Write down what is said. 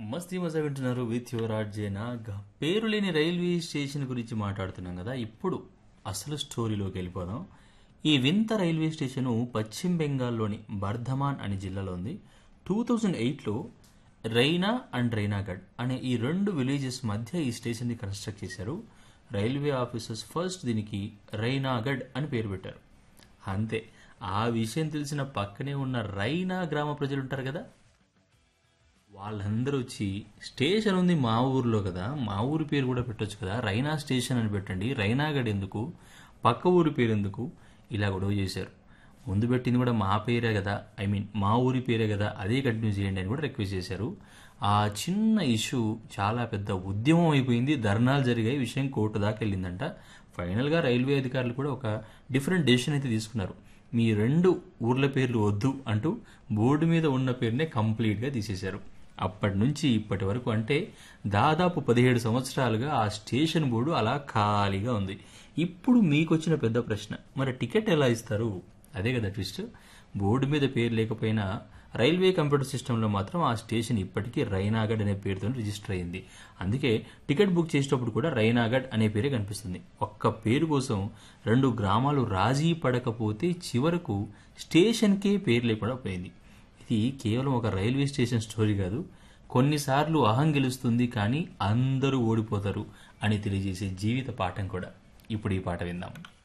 మస్తీ మజా వింటున్నారు విత్ యువర్ ఆర్జేనా పేరు లేని రైల్వే స్టేషన్ గురించి మాట్లాడుతున్నాం కదా ఇప్పుడు అసలు స్టోరీలోకి వెళ్ళిపోదాం ఈ వింత రైల్వే స్టేషను పశ్చిమ బెంగాల్లోని బర్ధమాన్ అనే జిల్లాలో ఉంది టూ థౌజండ్ ఎయిట్లో రైనా అండ్ రైనాగఢ్ అనే ఈ రెండు విలేజెస్ మధ్య ఈ స్టేషన్ని కన్స్ట్రక్ట్ చేశారు రైల్వే ఆఫీసర్స్ ఫస్ట్ దీనికి రైనాగఢ్ అని పేరు పెట్టారు అంతే ఆ విషయం తెలిసిన పక్కనే ఉన్న రైనా గ్రామ ప్రజలు ఉంటారు కదా వాళ్ళందరూ వచ్చి స్టేషన్ ఉంది మా ఊర్లో కదా మా ఊరి పేరు కూడా పెట్టొచ్చు కదా రైనా స్టేషన్ అని పెట్టండి రైనాగఢ్ ఎందుకు పక్క ఊరి పేరు ఎందుకు ఇలా గొడవ చేశారు ముందు పెట్టింది కూడా మా పేరే కదా ఐ మీన్ మా ఊరి పేరే కదా అదే కంటిన్యూ చేయండి అని కూడా రిక్వెస్ట్ చేశారు ఆ చిన్న ఇష్యూ చాలా పెద్ద ఉద్యమం అయిపోయింది ధర్నాలు జరిగాయి విషయం కోర్టు దాకా వెళ్ళిందంట ఫైనల్గా రైల్వే అధికారులు కూడా ఒక డిఫరెంట్ డెసిషన్ అయితే తీసుకున్నారు మీ రెండు ఊర్ల పేర్లు వద్దు అంటూ బోర్డు మీద ఉన్న పేరునే కంప్లీట్గా తీసేశారు అప్పటి నుంచి ఇప్పటి వరకు అంటే దాదాపు పదిహేడు సంవత్సరాలుగా ఆ స్టేషన్ బోర్డు అలా ఖాళీగా ఉంది ఇప్పుడు మీకు వచ్చిన పెద్ద ప్రశ్న మరి టికెట్ ఎలా ఇస్తారు అదే కదా ట్విస్ట్ బోర్డు మీద పేరు లేకపోయినా రైల్వే కంప్యూటర్ సిస్టంలో మాత్రం ఆ స్టేషన్ ఇప్పటికీ రైనాగఢ్ అనే పేరుతో రిజిస్టర్ అయింది అందుకే టికెట్ బుక్ చేసేటప్పుడు కూడా రైనాగఢ్ అనే పేరే కనిపిస్తుంది ఒక్క పేరు కోసం రెండు గ్రామాలు రాజీ పడకపోతే చివరకు స్టేషన్కే పేరు లేకుండా పోయింది ఇది కేవలం ఒక రైల్వే స్టేషన్ స్టోరీ కాదు కొన్నిసార్లు అహం గెలుస్తుంది కానీ అందరూ ఓడిపోతారు అని తెలియజేసే జీవిత పాఠం కూడా ఇప్పుడు ఈ పాట విందాం